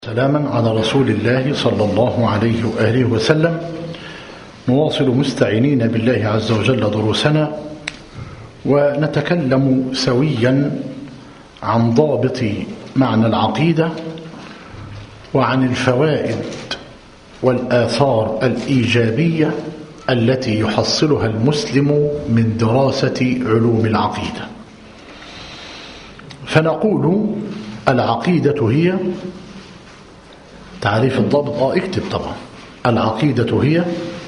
سلاما على رسول الله صلى الله عليه وآله وسلم نواصل مستعينين بالله عز وجل دروسنا ونتكلم سويا عن ضابط معنى العقيدة وعن الفوائد والآثار الإيجابية التي يحصلها المسلم من دراسة علوم العقيدة فنقول العقيدة هي تعريف الضابط اه اكتب طبعا العقيدة هي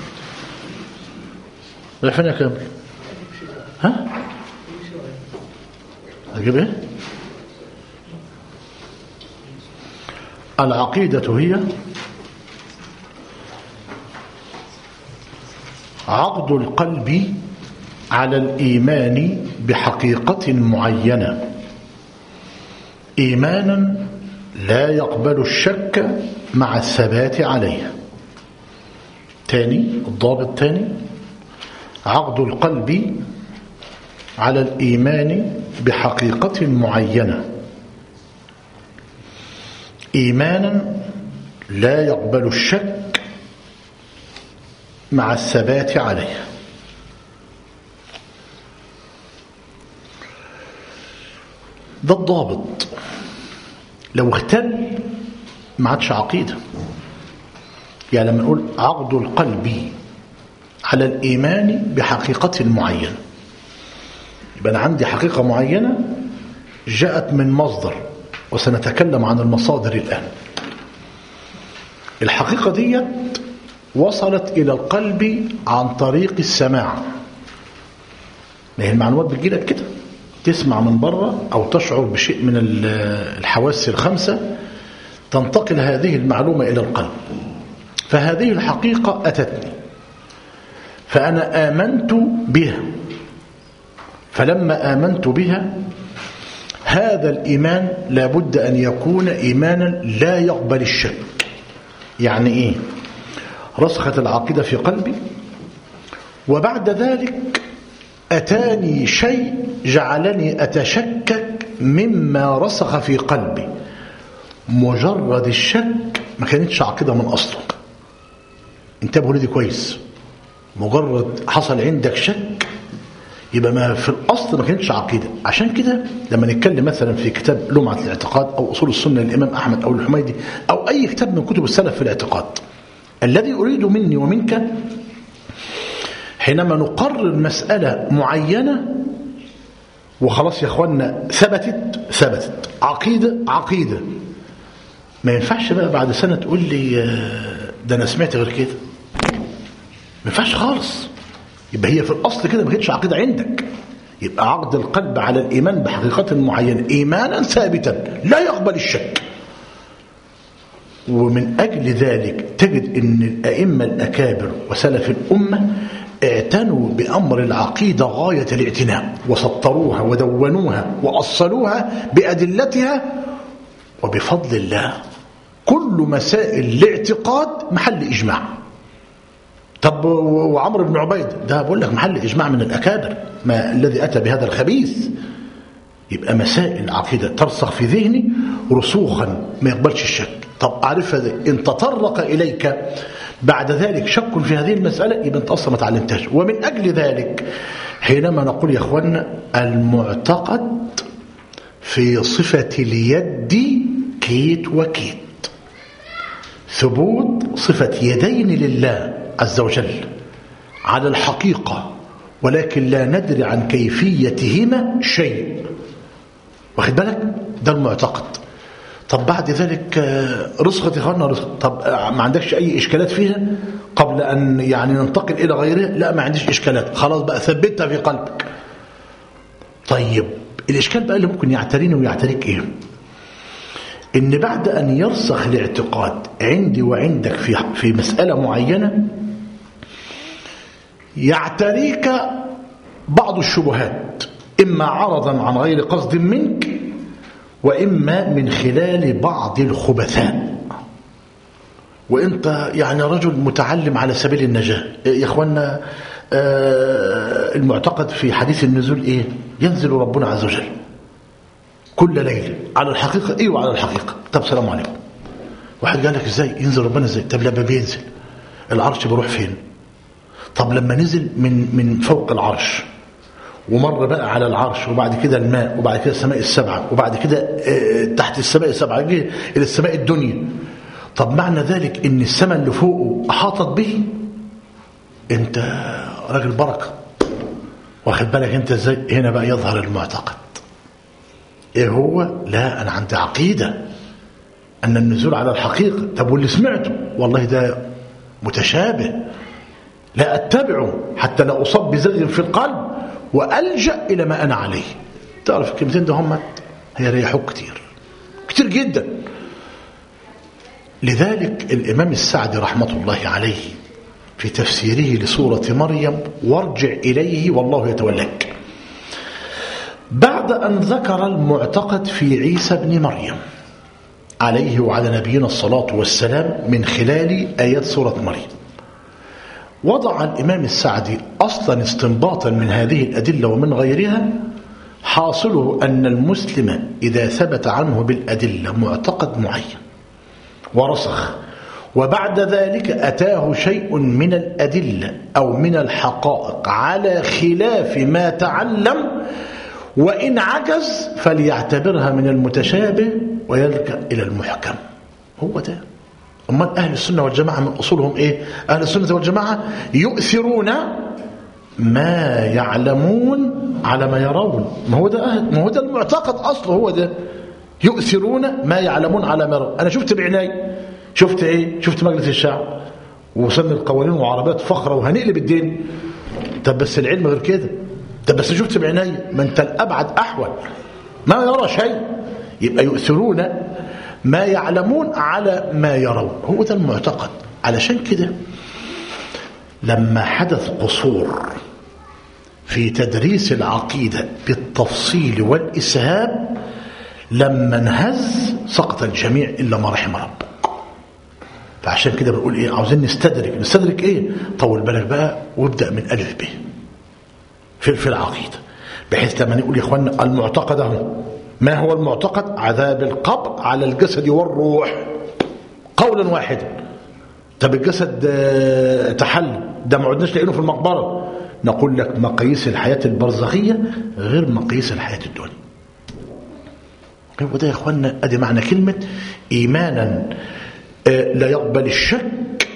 فين يا كامل ها اجيب ايه العقيدة هي عقد القلب على الإيمان بحقيقة معينة إيمانا لا يقبل الشك مع الثبات عليه تاني الضابط الثاني عقد القلب على الإيمان بحقيقة معينة إيمانا لا يقبل الشك مع الثبات عليه ده الضابط لو اختل ما عادش عقيدة يعني لما نقول عقد القلب على الإيمان بحقيقة معينة يبقى أنا عندي حقيقة معينة جاءت من مصدر وسنتكلم عن المصادر الآن الحقيقة دي وصلت إلى القلب عن طريق السماع ما هي المعلومات بتجيلك كده تسمع من بره أو تشعر بشيء من الحواس الخمسة تنتقل هذه المعلومة إلى القلب فهذه الحقيقة أتتني فأنا آمنت بها فلما آمنت بها هذا الإيمان لابد أن يكون إيمانا لا يقبل الشك يعني إيه رسخت العقيدة في قلبي وبعد ذلك أتاني شيء جعلني أتشكك مما رسخ في قلبي مجرد الشك ما كانتش عقيدة من أصله انتبهوا لدي كويس مجرد حصل عندك شك يبقى ما في الأصل ما كانتش عقيدة عشان كده لما نتكلم مثلا في كتاب لمعة الاعتقاد أو أصول السنة للإمام أحمد أو الحميدي أو أي كتاب من كتب السلف في الاعتقاد الذي أريد مني ومنك حينما نقرر مسألة معينة وخلاص يا اخوانا ثبتت ثبتت عقيدة عقيدة ما ينفعش بقى بعد سنة تقول لي ده أنا سمعت غير كده ما ينفعش خالص يبقى هي في الأصل كده ما كانتش عقيدة عندك يبقى عقد القلب على الإيمان بحقيقة معينة إيمانا ثابتا لا يقبل الشك ومن أجل ذلك تجد أن الأئمة الأكابر وسلف الأمة اعتنوا بأمر العقيدة غاية الاعتناء وسطروها ودونوها وأصلوها بأدلتها وبفضل الله كل مسائل الاعتقاد محل إجماع طب وعمر بن عبيد ده بقول لك محل إجماع من الأكابر ما الذي أتى بهذا الخبيث يبقى مسائل عقيدة ترسخ في ذهني رسوخا ما يقبلش الشك طب أعرفها إن تطرق إليك بعد ذلك شك في هذه المسألة يبقى أنت أصلا ما تعلمتهاش ومن أجل ذلك حينما نقول يا أخوانا المعتقد في صفة اليد كيت وكيت ثبوت صفة يدين لله عز وجل على الحقيقة ولكن لا ندري عن كيفيتهما شيء واخد بالك ده المعتقد طب بعد ذلك رسخت اخواننا رسخت طب ما عندكش اي اشكالات فيها قبل ان يعني ننتقل الى غيرها لا ما عنديش اشكالات خلاص بقى ثبتها في قلبك طيب الاشكال بقى اللي ممكن يعتريني ويعتريك ايه ان بعد ان يرسخ الاعتقاد عندي وعندك في في مساله معينه يعتريك بعض الشبهات اما عرضا عن غير قصد منك وإما من خلال بعض الخبثاء وإنت يعني رجل متعلم على سبيل النجاة يا إخوانا المعتقد في حديث النزول إيه ينزل ربنا عز وجل كل ليلة على الحقيقة ايوه على الحقيقة طب سلام عليكم واحد قال لك ازاي ينزل ربنا ازاي طب لما بينزل العرش بيروح فين طب لما نزل من من فوق العرش ومر بقى على العرش وبعد كده الماء وبعد كده السماء السبعة وبعد كده آه، تحت السماء السبعة جه إلى السماء الدنيا طب معنى ذلك إن السماء اللي فوقه أحاطت به أنت راجل بركة واخد بالك أنت إزاي هنا بقى يظهر المعتقد إيه هو لا أنا عندي عقيدة أن النزول على الحقيقة طب واللي سمعته والله ده متشابه لا أتبعه حتى لا أصاب بزغ في القلب وألجأ إلى ما أنا عليه تعرف الكلمتين ده هم هيريحوك كتير كتير جدا لذلك الإمام السعدي رحمة الله عليه في تفسيره لسورة مريم وارجع إليه والله يتولاك بعد أن ذكر المعتقد في عيسى بن مريم عليه وعلى نبينا الصلاة والسلام من خلال آيات سورة مريم وضع الإمام السعدي أصلا استنباطا من هذه الأدلة ومن غيرها حاصله أن المسلم إذا ثبت عنه بالأدلة معتقد معين ورسخ وبعد ذلك أتاه شيء من الأدلة أو من الحقائق على خلاف ما تعلم وإن عجز فليعتبرها من المتشابه ويلجأ إلى المحكم هو ده أمال أهل السنة والجماعة من أصولهم إيه أهل السنة والجماعة يؤثرون ما يعلمون على ما يرون ما هو ده أهل ما هو ده المعتقد أصله هو ده يؤثرون ما يعلمون على ما يرون أنا شفت بعناي شفت إيه شفت مجلس الشعب ووصلنا القوانين وعربات فخرة وهنقلب الدين طب بس العلم غير كده طب بس شفت بعناي ما انت الأبعد أحول ما يرى شيء يبقى يؤثرون ما يعلمون على ما يرون هو ده المعتقد علشان كده لما حدث قصور في تدريس العقيدة بالتفصيل والإسهاب لما انهز سقط الجميع إلا ما رحم ربك فعشان كده بنقول إيه عاوزين نستدرك نستدرك إيه طول بالك بقى وابدأ من ألف به في في العقيدة بحيث لما نقول يا إخواننا المعتقد اهو ما هو المعتقد عذاب القبر على الجسد والروح قولا واحدا طب الجسد تحل ده ما عدناش لاقينه في المقبره نقول لك مقاييس الحياه البرزخيه غير مقاييس الحياه الدنيا هو ده يا اخوانا ادي معنى كلمه ايمانا لا يقبل الشك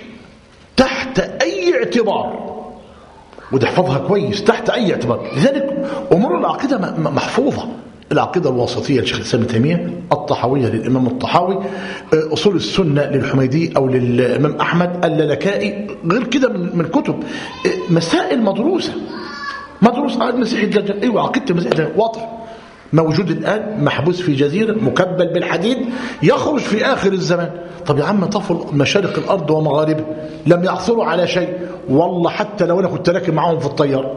تحت اي اعتبار وده احفظها كويس تحت اي اعتبار لذلك امور العقيده محفوظه العقيدة الوسطية لشيخ الإسلام ابن تيمية الطحاوية للإمام الطحاوي أصول السنة للحميدي أو للإمام أحمد اللالكائي غير كده من, من كتب مسائل مدروسة مدروسة على المسيح الدجال أيوة عقيدة المسيح الدجال واضح موجود الآن محبوس في جزيرة مكبل بالحديد يخرج في آخر الزمان طب يا عم طفل مشارق الأرض ومغاربها لم يعثروا على شيء والله حتى لو أنا كنت راكب معاهم في الطيارة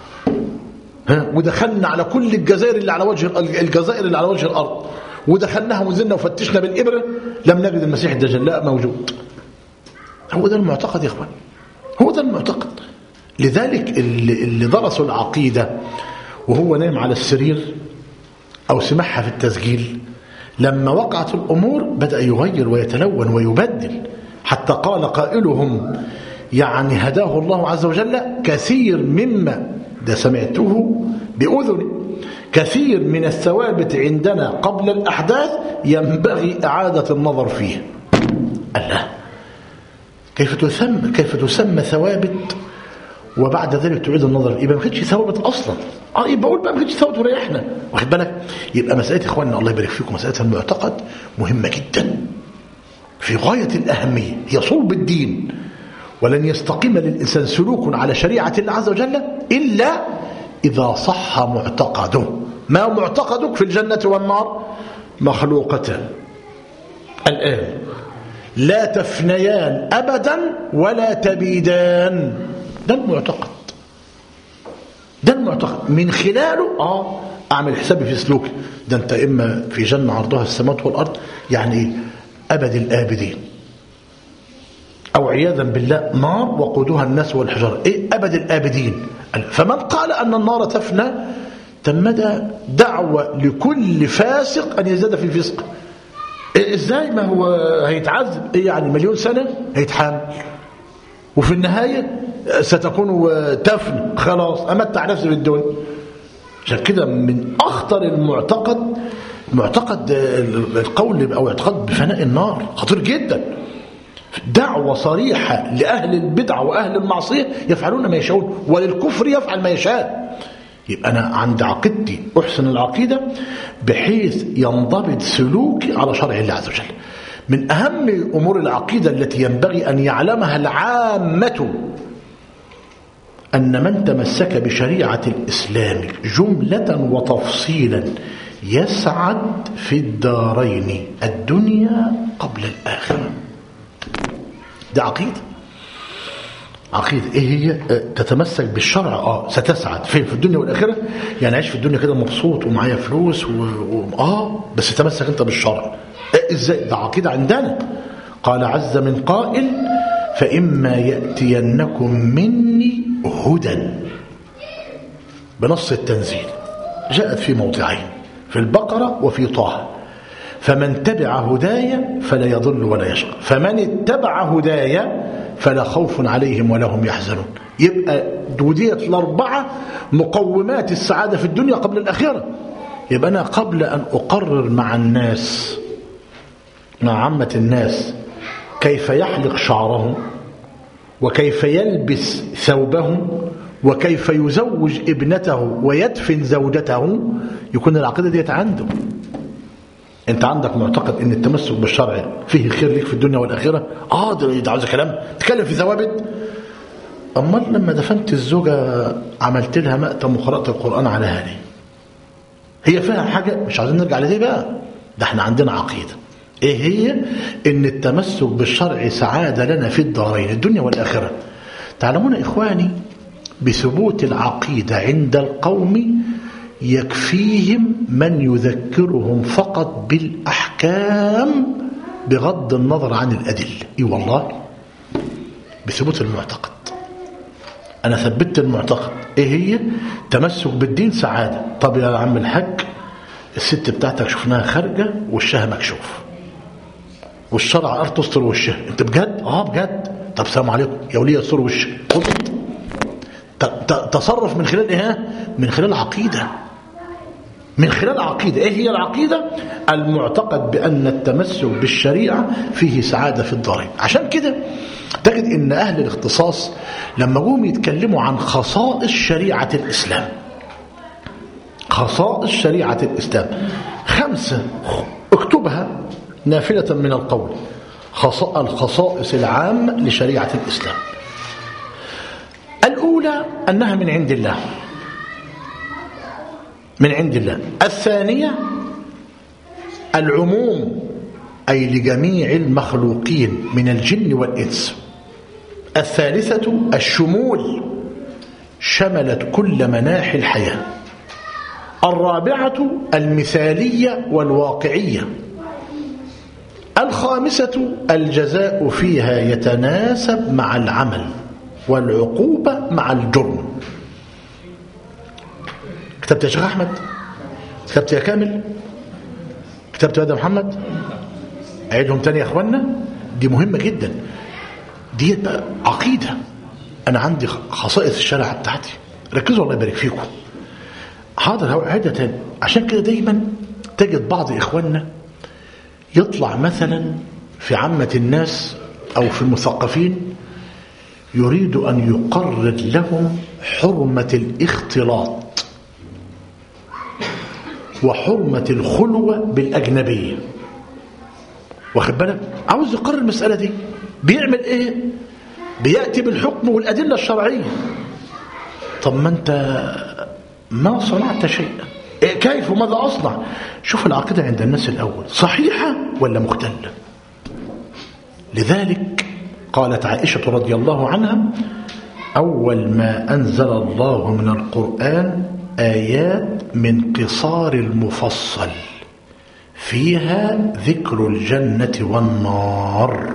ها ودخلنا على كل الجزائر اللي على وجه الجزائر اللي على وجه الارض ودخلناها ونزلنا وفتشنا بالابره لم نجد المسيح الدجال لا موجود هو ده المعتقد يا اخوان هو ده المعتقد لذلك اللي, اللي درسوا العقيده وهو نايم على السرير او سمعها في التسجيل لما وقعت الامور بدا يغير ويتلون ويبدل حتى قال قائلهم يعني هداه الله عز وجل كثير مما ده سمعته بأذني كثير من الثوابت عندنا قبل الأحداث ينبغي إعادة النظر فيه الله كيف تسمى كيف تسمى ثوابت وبعد ذلك تعيد النظر يبقى ما كانتش ثوابت اصلا اه يبقى اقول بقى ما كانتش ثوابت وريحنا واخد بالك يبقى مساله اخواننا الله يبارك فيكم مساله المعتقد مهمه جدا في غايه الاهميه هي صلب الدين ولن يستقيم للإنسان سلوك على شريعة الله عز وجل إلا إذا صح معتقده ما معتقدك في الجنة والنار مخلوقتان الآن لا تفنيان أبدا ولا تبيدان ده المعتقد ده المعتقد من خلاله آه أعمل حسابي في سلوكي ده أنت إما في جنة عرضها السماوات والأرض يعني أبد الآبدين أو عياذا بالله نار وقودها الناس والحجارة إيه أبد الآبدين فمن قال أن النار تفنى تمدى دعوة لكل فاسق أن يزداد في الفسق إيه ازاي ما هو هيتعذب ايه يعني مليون سنة هيتحامل وفي النهاية ستكون تفنى خلاص أمتع نفسي بالدنيا عشان كده من أخطر المعتقد معتقد القول أو اعتقاد بفناء النار خطير جدا دعوة صريحة لأهل البدع وأهل المعصية يفعلون ما يشاءون وللكفر يفعل ما يشاء يبقى أنا عند عقيدتي أحسن العقيدة بحيث ينضبط سلوكي على شرع الله عز وجل من أهم أمور العقيدة التي ينبغي أن يعلمها العامة أن من تمسك بشريعة الإسلام جملة وتفصيلا يسعد في الدارين الدنيا قبل الآخرة دي عقيدة عقيدة ايه هي تتمسك بالشرع اه ستسعد فين في الدنيا والاخره يعني عيش في الدنيا كده مبسوط ومعايا فلوس و... و... اه بس تمسك انت بالشرع إيه ازاي ده عقيدة عندنا قال عز من قائل فإما يأتينكم مني هدى بنص التنزيل جاءت في موضعين في البقرة وفي طه فمن تبع هدايا فلا يضل ولا يشقى فمن اتبع هدايا فلا خوف عليهم ولا هم يحزنون يبقى وديت الأربعة مقومات السعادة في الدنيا قبل الآخرة يبقى أنا قبل أن أقرر مع الناس مع عامة الناس كيف يحلق شعره وكيف يلبس ثوبه وكيف يزوج ابنته ويدفن زوجته يكون العقيدة ديت عنده انت عندك معتقد ان التمسك بالشرع فيه خير ليك في الدنيا والاخره اه ده عاوز كلام تتكلم في ثوابت امال لما دفنت الزوجه عملت لها مأتم وقرات القران على هذه هي فيها حاجه مش عايزين نرجع لدي بقى ده احنا عندنا عقيده ايه هي ان التمسك بالشرع سعاده لنا في الدارين الدنيا والاخره تعلمون اخواني بثبوت العقيده عند القوم يكفيهم من يذكرهم فقط بالأحكام بغض النظر عن الأدلة إي والله بثبوت المعتقد أنا ثبتت المعتقد إيه هي تمسك بالدين سعادة طب يا عم الحاج الست بتاعتك شفناها خارجة وشها مكشوف والشرع أرض تستر وشها أنت بجد؟ آه بجد طب سلام عليكم يا وليه يستر وشها تصرف من خلال إيه من خلال العقيدة من خلال عقيدة إيه هي العقيدة المعتقد بأن التمسك بالشريعة فيه سعادة في الدارين عشان كده تجد أن أهل الاختصاص لما جم يتكلموا عن خصائص شريعة الإسلام خصائص شريعة الإسلام خمسة اكتبها نافلة من القول الخصائص العامة لشريعة الإسلام الأولى أنها من عند الله من عند الله الثانية العموم أي لجميع المخلوقين من الجن والإنس الثالثة الشمول شملت كل مناحي الحياة الرابعة المثالية والواقعية الخامسة الجزاء فيها يتناسب مع العمل والعقوبة مع الجرم كتبت يا شيخ أحمد كتبت يا كامل كتبت يا محمد أعيدهم تاني يا أخوانا دي مهمة جدا دي بقى عقيدة أنا عندي خصائص الشريعة بتاعتي ركزوا الله يبارك فيكم حاضر أعيدها تاني عشان كده دايما تجد بعض إخواننا يطلع مثلا في عامة الناس أو في المثقفين يريد أن يقرر لهم حرمة الاختلاط وحرمة الخلوة بالأجنبية واخد بالك عاوز يقرر المسألة دي بيعمل ايه بيأتي بالحكم والأدلة الشرعية طب ما انت ما صنعت شيئا إيه كيف وماذا أصنع شوف العقيدة عند الناس الأول صحيحة ولا مختلة لذلك قالت عائشة رضي الله عنها أول ما أنزل الله من القرآن آيات من قصار المفصل فيها ذكر الجنة والنار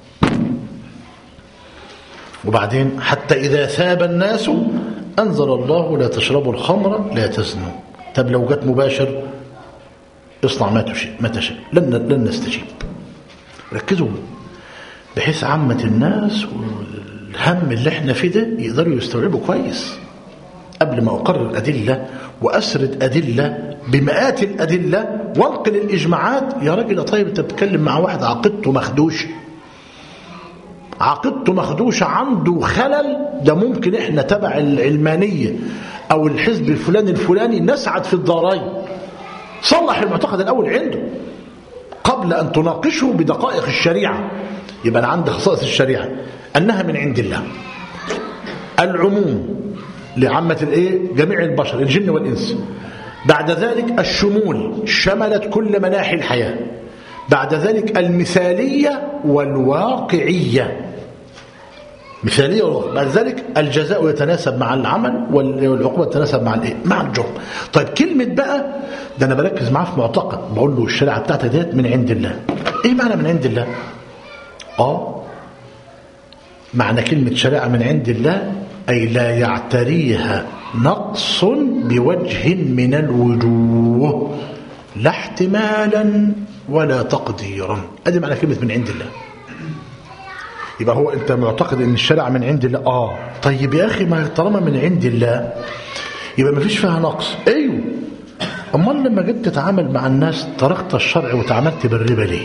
وبعدين حتى إذا ثاب الناس أنزل الله لا تشربوا الخمر لا تزنوا طب لو جت مباشر اصنع ما تشاء ما تشاء لن لن نستجيب ركزوا بحيث عامة الناس والهم اللي احنا فيه ده يقدروا يستوعبوا كويس قبل ما أقرر أدلة وأسرد أدلة بمئات الأدلة وانقل الإجماعات يا راجل طيب أنت بتتكلم مع واحد عقيدته مخدوش عقيدته مخدوشة عنده خلل ده ممكن احنا تبع العلمانية أو الحزب الفلاني الفلاني نسعد في الدارين صلح المعتقد الأول عنده قبل أن تناقشه بدقائق الشريعة يبقى أنا عندي خصائص الشريعة أنها من عند الله العموم لعامة الايه جميع البشر الجن والإنس بعد ذلك الشمول شملت كل مناحي الحياة بعد ذلك المثالية والواقعية مثالية والواقعية بعد ذلك الجزاء يتناسب مع العمل والعقوبة تتناسب مع الايه مع الجرم طيب كلمة بقى ده أنا بركز معاه في معتقد بقول له الشريعة بتاعتك ديت من عند الله إيه معنى من عند الله آه معنى كلمة شريعة من عند الله أي لا يعتريها نقص بوجه من الوجوه لا احتمالا ولا تقديرا ادي معنى كلمة من عند الله يبقى هو انت معتقد ان الشريعة من عند الله اه طيب يا اخي ما طالما من عند الله يبقى ما فيش فيها نقص ايوه امال لما جيت تتعامل مع الناس تركت الشرع وتعاملت بالربا ليه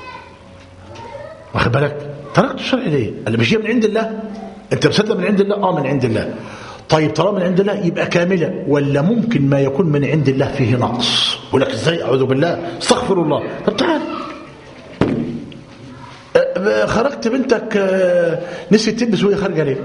واخد بالك تركت الشرع ليه قال مش هي من عند الله انت مصدق من عند الله اه من عند الله طيب طالما من عند الله يبقى كاملة ولا ممكن ما يكون من عند الله فيه نقص يقول لك ازاي اعوذ بالله استغفر الله طب تعال خرجت بنتك نسيت تلبس وهي خارجه ليه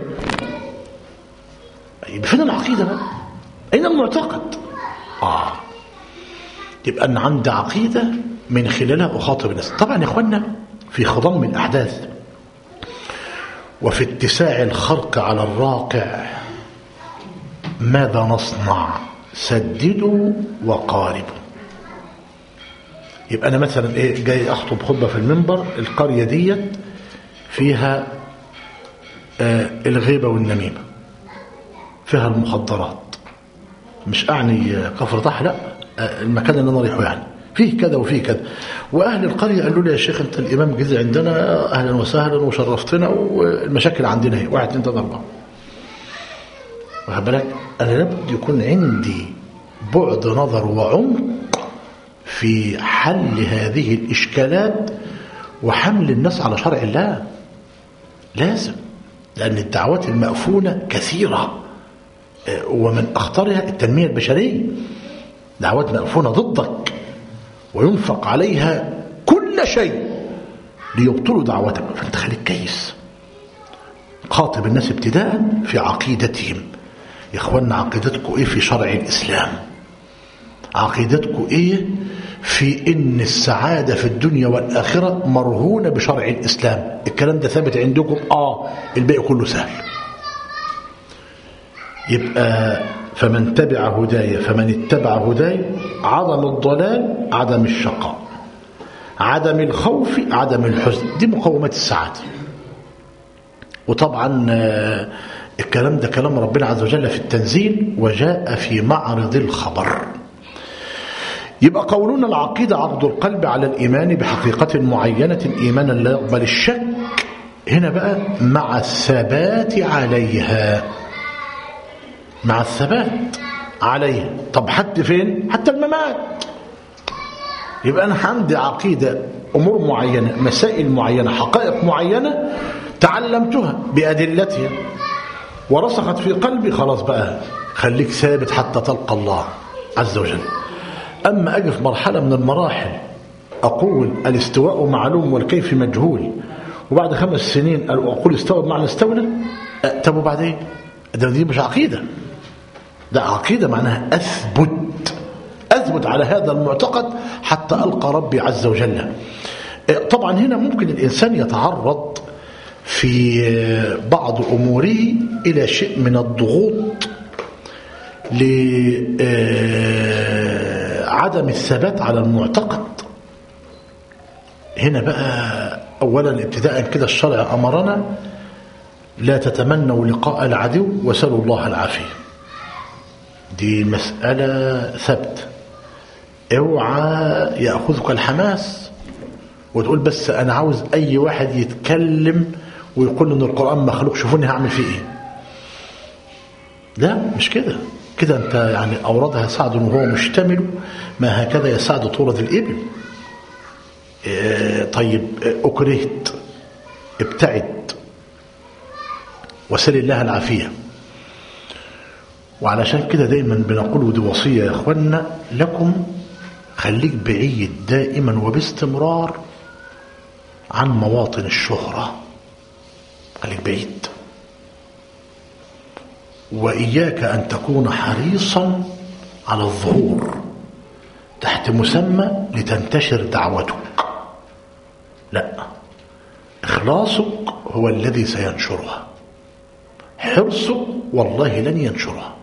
يبقى فين العقيده بقى اين المعتقد اه يبقى ان عندي عقيده من خلالها اخاطب الناس طبعا يا اخوانا في خضم الاحداث وفي اتساع الخرق على الراقع ماذا نصنع سددوا وقاربوا يبقى انا مثلا ايه جاي اخطب خطبه في المنبر القريه ديت فيها آه الغيبه والنميمه فيها المخدرات مش اعني كفر طح لا آه المكان اللي انا رايحه يعني فيه كذا وفيه كذا واهل القريه قالوا لي يا شيخ انت الامام جزء عندنا اهلا وسهلا وشرفتنا والمشاكل عندنا هي واحد اثنين ثلاثه اربعه واخد بالك انا لابد يكون عندي بعد نظر وعمق في حل هذه الاشكالات وحمل الناس على شرع الله لازم لان الدعوات المأفونة كثيرة ومن اخطرها التنمية البشرية دعوات مأفونة ضدك وينفق عليها كل شيء ليبطلوا دعوتك فانت خليك كيس خاطب الناس ابتداء في عقيدتهم يا اخوانا عقيدتكم ايه في شرع الاسلام عقيدتكم ايه في ان السعادة في الدنيا والآخرة مرهونة بشرع الإسلام الكلام ده ثابت عندكم آه الباقي كله سهل يبقى فمن تبع هدايا فمن اتبع هدايا عدم الضلال عدم الشقاء عدم الخوف عدم الحزن دي مقومات السعادة وطبعا الكلام ده كلام ربنا عز وجل في التنزيل وجاء في معرض الخبر يبقى قولنا العقيدة عقد القلب على الإيمان بحقيقة معينة إيمانا لا يقبل الشك هنا بقى مع الثبات عليها مع الثبات عليها طب حتى فين حتى الممات يبقى أنا عندي عقيدة أمور معينة مسائل معينة حقائق معينة تعلمتها بأدلتها ورسخت في قلبي خلاص بقى خليك ثابت حتى تلقى الله عز وجل أما أجي في مرحلة من المراحل أقول الاستواء معلوم والكيف مجهول وبعد خمس سنين أقول استوى بمعنى استولى طب وبعدين ده دي مش عقيدة ده عقيدة معناها أثبت أثبت على هذا المعتقد حتى ألقى ربي عز وجل طبعا هنا ممكن الإنسان يتعرض في بعض أموره إلى شيء من الضغوط لعدم الثبات على المعتقد هنا بقى أولا ابتداء كده الشرع أمرنا لا تتمنوا لقاء العدو وسلوا الله العافية دي مسألة ثبت اوعى يأخذك الحماس وتقول بس أنا عاوز أي واحد يتكلم ويقول إن القرآن مخلوق شوفوني هعمل فيه إيه لا مش كده كده أنت يعني أوردها سعد وهو مشتمل ما هكذا يسعد طورة الإبل إيه طيب أكرهت ابتعد وسل الله العافية وعلشان كده دايما بنقول ودي وصية يا أخوانا لكم خليك بعيد دائما وباستمرار عن مواطن الشهرة خليك بعيد وإياك أن تكون حريصا على الظهور تحت مسمى لتنتشر دعوتك لا إخلاصك هو الذي سينشرها حرصك والله لن ينشرها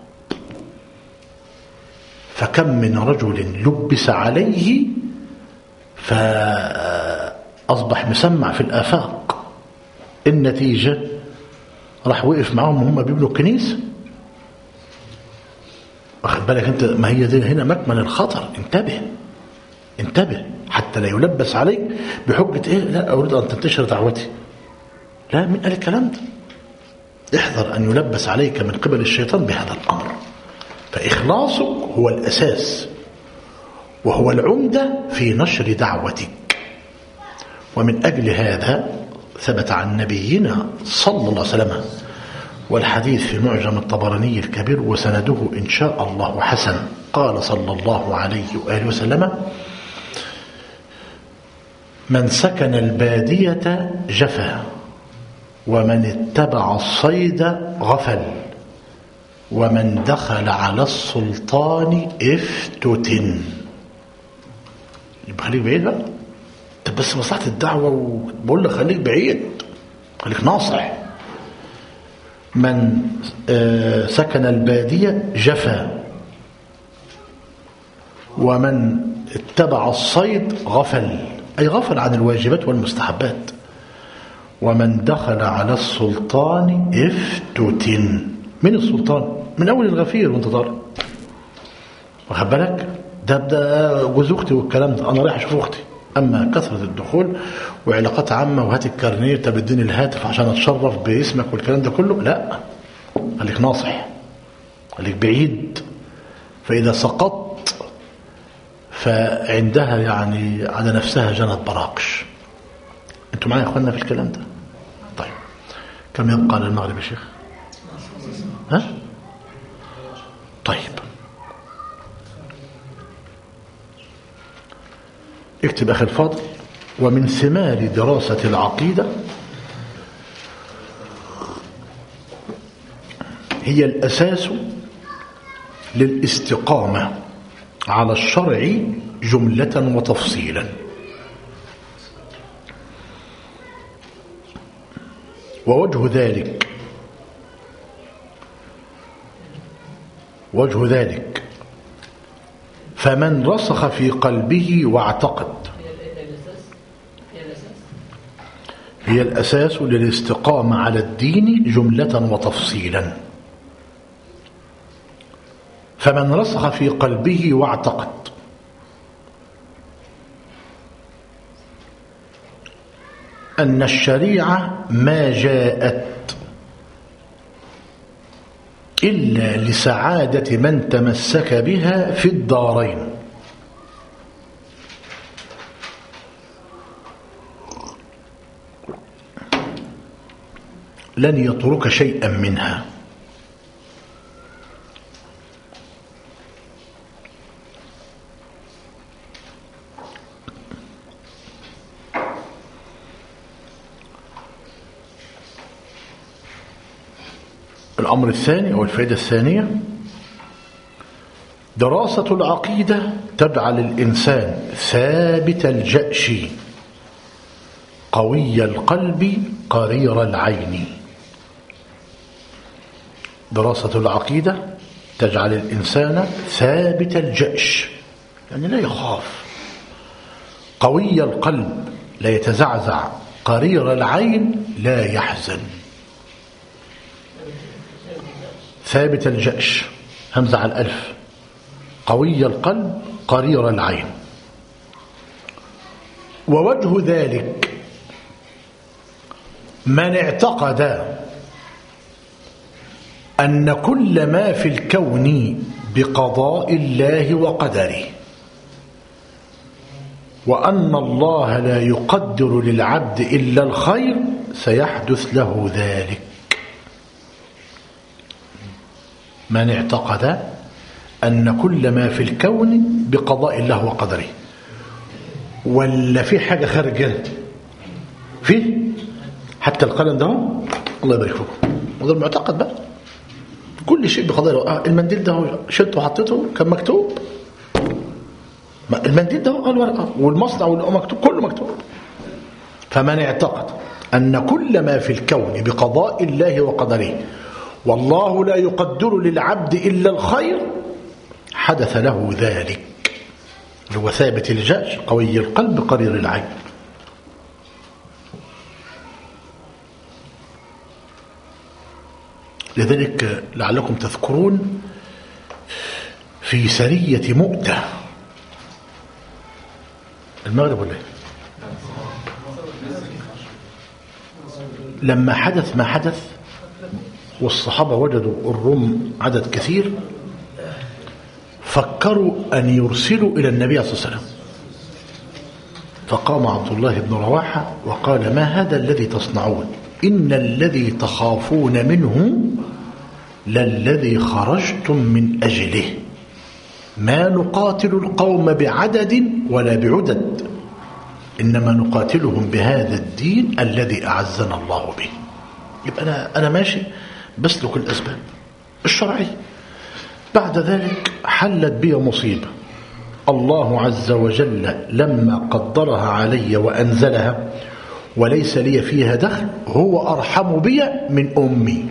فكم من رجل لبس عليه فأصبح مسمع في الآفاق النتيجة راح وقف معاهم وهم بيبنوا الكنيسة واخد بالك انت ما هي دي هنا مكمن الخطر انتبه انتبه حتى لا يلبس عليك بحجة ايه لا اريد ان تنتشر دعوتي لا من قال الكلام ده احذر ان يلبس عليك من قبل الشيطان بهذا الامر فإخلاصك هو الأساس وهو العمدة في نشر دعوتك ومن أجل هذا ثبت عن نبينا صلى الله عليه وسلم والحديث في معجم الطبراني الكبير وسنده إن شاء الله حسن قال صلى الله عليه وآله وسلم من سكن البادية جفا ومن اتبع الصيد غفل ومن دخل على السلطان افتتن يبقى خليك بعيد بقى طب بس مصلحة الدعوة وبقول لك خليك بعيد خليك ناصح من آه سكن البادية جفا ومن اتبع الصيد غفل أي غفل عن الواجبات والمستحبات ومن دخل على السلطان افتتن من السلطان من أول الغفير وانت طالع واخد بالك ده ده جوز اختي والكلام ده انا رايح اشوف اختي اما كثره الدخول وعلاقات عامه وهات الكارنيه طب اديني الهاتف عشان اتشرف باسمك والكلام ده كله لا خليك ناصح خليك بعيد فاذا سقطت فعندها يعني على نفسها جنت براقش انتوا معايا يا اخوانا في الكلام ده طيب كم يبقى للمغرب يا شيخ ها طيب اكتب أخي الفاضل ومن ثمار دراسة العقيدة هي الأساس للاستقامة على الشرع جملة وتفصيلا ووجه ذلك وجه ذلك فمن رسخ في قلبه واعتقد هي الأساس للاستقامة على الدين جملة وتفصيلا فمن رسخ في قلبه واعتقد أن الشريعة ما جاءت إلا لسعادة من تمسك بها في الدارين لن يترك شيئا منها الأمر الثاني أو الفائدة الثانية دراسة العقيدة تجعل الإنسان ثابت الجأش قوي القلب قرير العين دراسة العقيدة تجعل الإنسان ثابت الجأش يعني لا يخاف قوي القلب لا يتزعزع قرير العين لا يحزن ثابت الجأش همزة على الألف قوي القلب قرير العين ووجه ذلك من اعتقد أن كل ما في الكون بقضاء الله وقدره وأن الله لا يقدر للعبد إلا الخير سيحدث له ذلك من اعتقد أن كل ما في الكون بقضاء الله وقدره ولا في حاجة خارجة فيه حتى القلم ده الله يبارك فيكم وده المعتقد بقى كل شيء بقضاء الله آه المنديل ده شلته وحطيته كان مكتوب المنديل ده قال ورقة والمصنع واللي مكتوب كله مكتوب فمن اعتقد أن كل ما في الكون بقضاء الله وقدره والله لا يقدر للعبد إلا الخير حدث له ذلك هو ثابت الجأش قوي القلب قرير العين لذلك لعلكم تذكرون في سرية مؤتة المغرب ولا لما حدث ما حدث والصحابة وجدوا الروم عدد كثير فكروا أن يرسلوا إلى النبي صلى الله عليه وسلم فقام عبد الله بن رواحة وقال ما هذا الذي تصنعون إن الذي تخافون منه للذي خرجتم من أجله ما نقاتل القوم بعدد ولا بعدد إنما نقاتلهم بهذا الدين الذي أعزنا الله به يبقى أنا, أنا ماشي بسلك الأسباب الشرعية بعد ذلك حلت بي مصيبة الله عز وجل لما قدرها علي وأنزلها وليس لي فيها دخل هو أرحم بي من أمي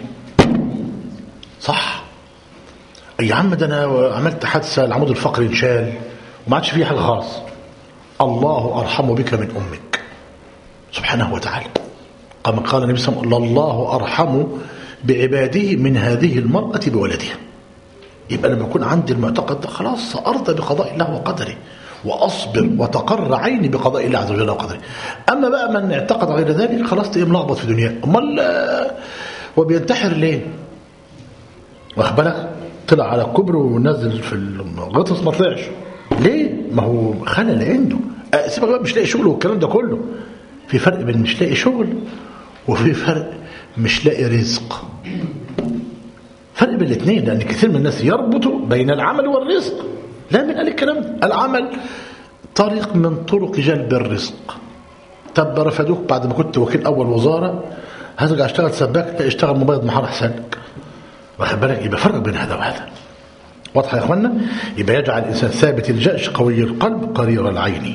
صح يا عم ده أنا عملت حادثة العمود الفقري انشال وما عادش فيه حاجة خالص الله أرحم بك من أمك سبحانه وتعالى كما قال النبي صلى الله عليه وسلم الله أرحم بعباده من هذه المرأة بولدها يبقى لما يكون عندي المعتقد ده خلاص سأرضى بقضاء الله وقدره وأصبر وتقر عيني بقضاء الله عز وجل وقدره أما بقى من اعتقد غير ذلك خلاص تلاقيه ملخبط في دنياه أمال هو بينتحر ليه؟ واخد بالك؟ طلع على الكبر ونزل في الغطس ما طلعش ليه؟ ما هو خلل عنده سيبك بقى مش لاقي شغل والكلام ده كله في فرق بين مش لاقي شغل وفي فرق مش لاقي رزق فرق بين الاثنين لان كثير من الناس يربطوا بين العمل والرزق لا من قال الكلام ده العمل طريق من طرق جلب الرزق طب رفدوك بعد ما كنت وكيل اول وزاره هترجع اشتغل سباك اشتغل مبيض محار احسن لك واخد بالك يبقى فرق بين هذا وهذا واضح يا اخوانا يبقى يجعل الانسان ثابت الجأش قوي القلب قرير العين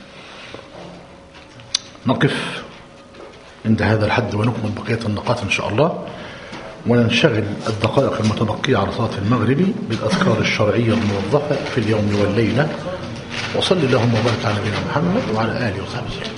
نقف عند هذا الحد ونكمل بقيه النقاط ان شاء الله وننشغل الدقائق المتبقية على صلاة المغرب بالأذكار الشرعية الموظفة في اليوم والليلة وصل اللهم وبارك على نبينا محمد وعلى آله وصحبه وسلم